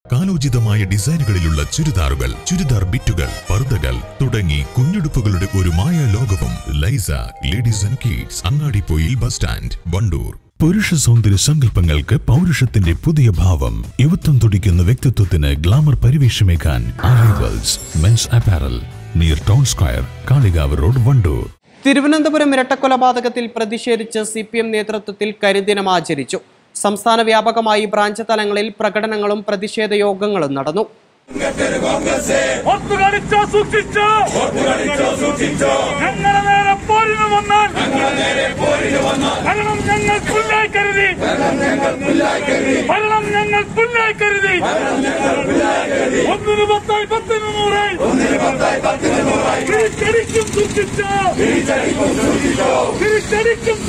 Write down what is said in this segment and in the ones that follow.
കാലോചിതമായ ഡിസൈനുകളിലുള്ള ചുരിദാറുകൾ ചുരിദാർ ബിറ്റുകൾ പർദ്ദകൾ തുടങ്ങി കുഞ്ഞുടുപ്പുകളുടെ ഒരു മായ ലോകവും ലൈസ ladies and kids Angadippoyil bus stand Wandoor പുരുഷ സൗന്ദര്യ സങ്കല്പങ്ങൾക്ക് പൗരുഷത്തിന്റെ പുതിയ ഭാവം യുവത്വം തുടിക്കുന്ന വ്യക്തിത്വത്തിന് ഗ്ലാമർ പരിവേഷമേക്കാൻ arrivals men's apparel near town square Kalikavu road Wandoor Thiruvananthapuram ഇരട്ടക്കൊലപാതകത്തിൽ പ്രതിഷേധിച്ച് സി പി എം നേതൃത്വത്തിൽ കരിദിനം ആചരിച്ചു സംസ്ഥാന വ്യാപകമായി ബ്രാഞ്ച് തലങ്ങളിൽ പ്രകടനങ്ങളും പ്രതിഷേധ യോഗങ്ങളും നടന്നു ഒത്തുകളിച്ചോ സൂക്ഷിച്ചോ ഞങ്ങളെ നേരെ പോരിന് വന്നാൽ ഭരണം ഞങ്ങൾ പുല്ലായി കരുതി ഭരണം ഞങ്ങൾ പുല്ലായി കരുതി ഒന്നിന് പത്തായി പത്തിന് നൂറായി തിരിച്ചടിക്കും സൂക്ഷിച്ചോ തിരിച്ചടിക്കും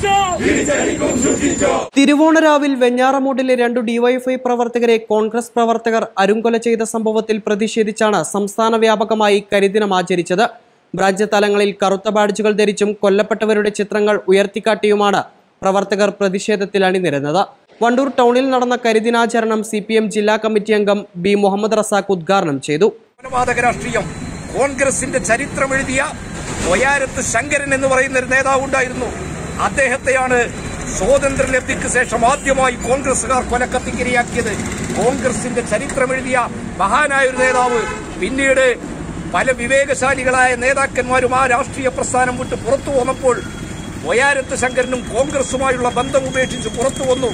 സൂക്ഷിച്ചോ തിരുവോണരാവിൽ വെഞ്ഞാറമൂടിലെ രണ്ടു ഡിവൈഎഫ്ഐ പ്രവർത്തകരെ കോൺഗ്രസ് പ്രവർത്തകർ അരുങ്കൊല ചെയ്ത സംഭവത്തിൽ പ്രതിഷേധിച്ചാണ് സംസ്ഥാന വ്യാപകമായി കരിദിനം ആചരിച്ചത് ബ്രാഞ്ച് തലങ്ങളിൽ കറുത്ത ബാഡ്ജുകൾ ധരിച്ചും കൊല്ലപ്പെട്ടവരുടെ ചിത്രങ്ങൾ ഉയർത്തിക്കാട്ടിയുമാണ് പ്രവർത്തകർ പ്രതിഷേധത്തിൽ അണിനിരന്നത് വണ്ടൂർ ടൗണിൽ നടന്ന കരിദിനാചരണം സി ജില്ലാ കമ്മിറ്റി അംഗം ബി മുഹമ്മദ് റസാഖ് ഉദ്ഘാടനം ചെയ്തു കൊലപാതക രാഷ്ട്രീയം കോൺഗ്രസിന്റെ ചരിത്രം എഴുതിയ ഒയാരത്ത് ശങ്കരൻ എന്ന് പറയുന്ന ഒരു നേതാവ് ഉണ്ടായിരുന്നു അദ്ദേഹത്തെയാണ് സ്വാതന്ത്ര്യലബ്ധിക്ക് ശേഷം ആദ്യമായി കോൺഗ്രസുകാർ കൊലക്കത്തിക്കിരയാക്കിയത് കോൺഗ്രസിന്റെ ചരിത്രം എഴുതിയ മഹാനായ ഒരു നേതാവ് പിന്നീട് പല വിവേകശാലികളായ നേതാക്കന്മാരും ആ രാഷ്ട്രീയ പ്രസ്ഥാനം വിട്ട് പുറത്തു വന്നപ്പോൾ ഒയാരത്ത് ശങ്കരനും കോൺഗ്രസുമായുള്ള ബന്ധം ഉപേക്ഷിച്ച് പുറത്തു വന്നു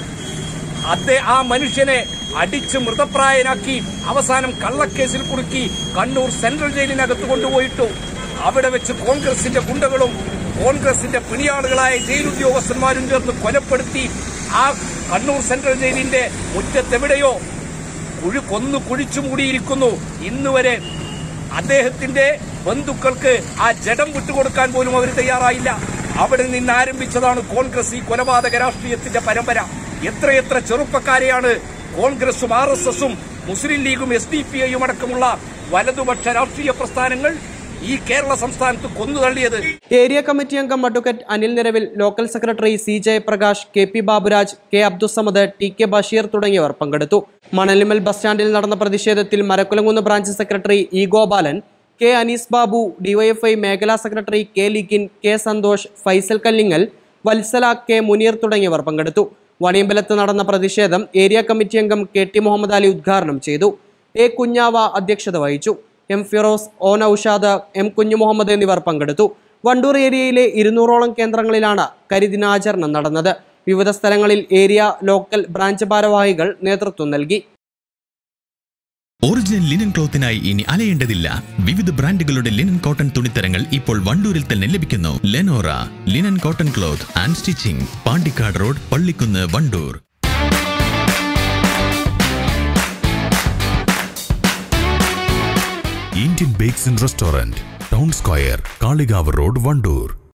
അതേ ആ മനുഷ്യനെ അടിച്ച് മൃതപ്രായനാക്കി അവസാനം കള്ളക്കേസിൽ കുടുക്കി കണ്ണൂർ സെൻട്രൽ ജയിലിനകത്ത് കൊണ്ടുപോയിട്ടു അവിടെ വെച്ച് കോൺഗ്രസിന്റെ ഗുണ്ടകളും കോൺഗ്രസിന്റെ പിണിയാളുകളായ ജയിൽ ഉദ്യോഗസ്ഥന്മാരും ചേർന്ന് കൊലപ്പെടുത്തി ആ കണ്ണൂർ സെൻട്രൽ ജയിലിന്റെ മുറ്റത്തെവിടെയോ കുഴി കൊന്നു കുഴിച്ചു മൂടിയിരിക്കുന്നു ഇന്നുവരെ അദ്ദേഹത്തിന്റെ ബന്ധുക്കൾക്ക് ആ ജഡം വിട്ടുകൊടുക്കാൻ പോലും അവർ തയ്യാറായില്ല അവിടെ നിന്ന് ആരംഭിച്ചതാണ് കോൺഗ്രസ് ഈ കൊലപാതക രാഷ്ട്രീയത്തിന്റെ പരമ്പര എത്രയെത്ര ചെറുപ്പക്കാരെയാണ് കോൺഗ്രസും ആർ എസ് എസും മുസ്ലിം ലീഗും എസ് ഡി പി ഐയും അടക്കമുള്ള വലതുപക്ഷ രാഷ്ട്രീയ പ്രസ്ഥാനങ്ങൾ ഈ കേരള സംസ്ഥാനത്ത് കൊന്നുതള്ളിയത് ഏരിയ കമ്മിറ്റി അംഗം advocate Anil Niravil local secretary C Jayaprakash K P Baburaj K Abdussamad T K Basheer തുടങ്ങിയവർ പങ്കെടുത്തു മണലിമൽ ബസ് സ്റ്റാൻഡിൽ നടന്ന പ്രതിഷേധത്തിൽ Marakkulangunnu branch secretary E Gopalan K Anees Babu DYFI മേഖലാ secretary K Likhin K Santhosh Faisal Kallingal Valsala K Muneer തുടങ്ങിയവർ പങ്കെടുത്തു വണിയമ്പലത്ത് നടന്ന പ്രതിഷേധം ഏരിയ കമ്മിറ്റി അംഗം കെ ടി മുഹമ്മദ് അലി ഉദ്ഘാടനം ചെയ്തു എ കുഞ്ഞാവ അധ്യക്ഷത വഹിച്ചു M Firoz O Noushad M Kunju Muhammad എന്നിവർ പങ്കെടുത്തു വണ്ടൂർ ഏരിയയിലെ ഇരുന്നൂറോളം കേന്ദ്രങ്ങളിലാണ് കരിദിനാചരണം നടന്നത് വിവിധ സ്ഥലങ്ങളിൽ ഏരിയ ലോക്കൽ ബ്രാഞ്ച് ഭാരവാഹികൾ നേതൃത്വം നൽകി ഒറിജിനൽ ലിനൻ ക്ലോത്തിനായി ഇനി അലയേണ്ടതില്ല വിവിധ ബ്രാൻഡുകളുടെ ലിനൻ കോട്ടൺ തുണിത്തരങ്ങൾ ഇപ്പോൾ വണ്ടൂരിൽ തന്നെ ലഭിക്കുന്നു Lenora linen cotton cloth and stitching Pandikkad road Pallikkunnu Wandoor Indian bakes and restaurant town square Kalikavu road Wandoor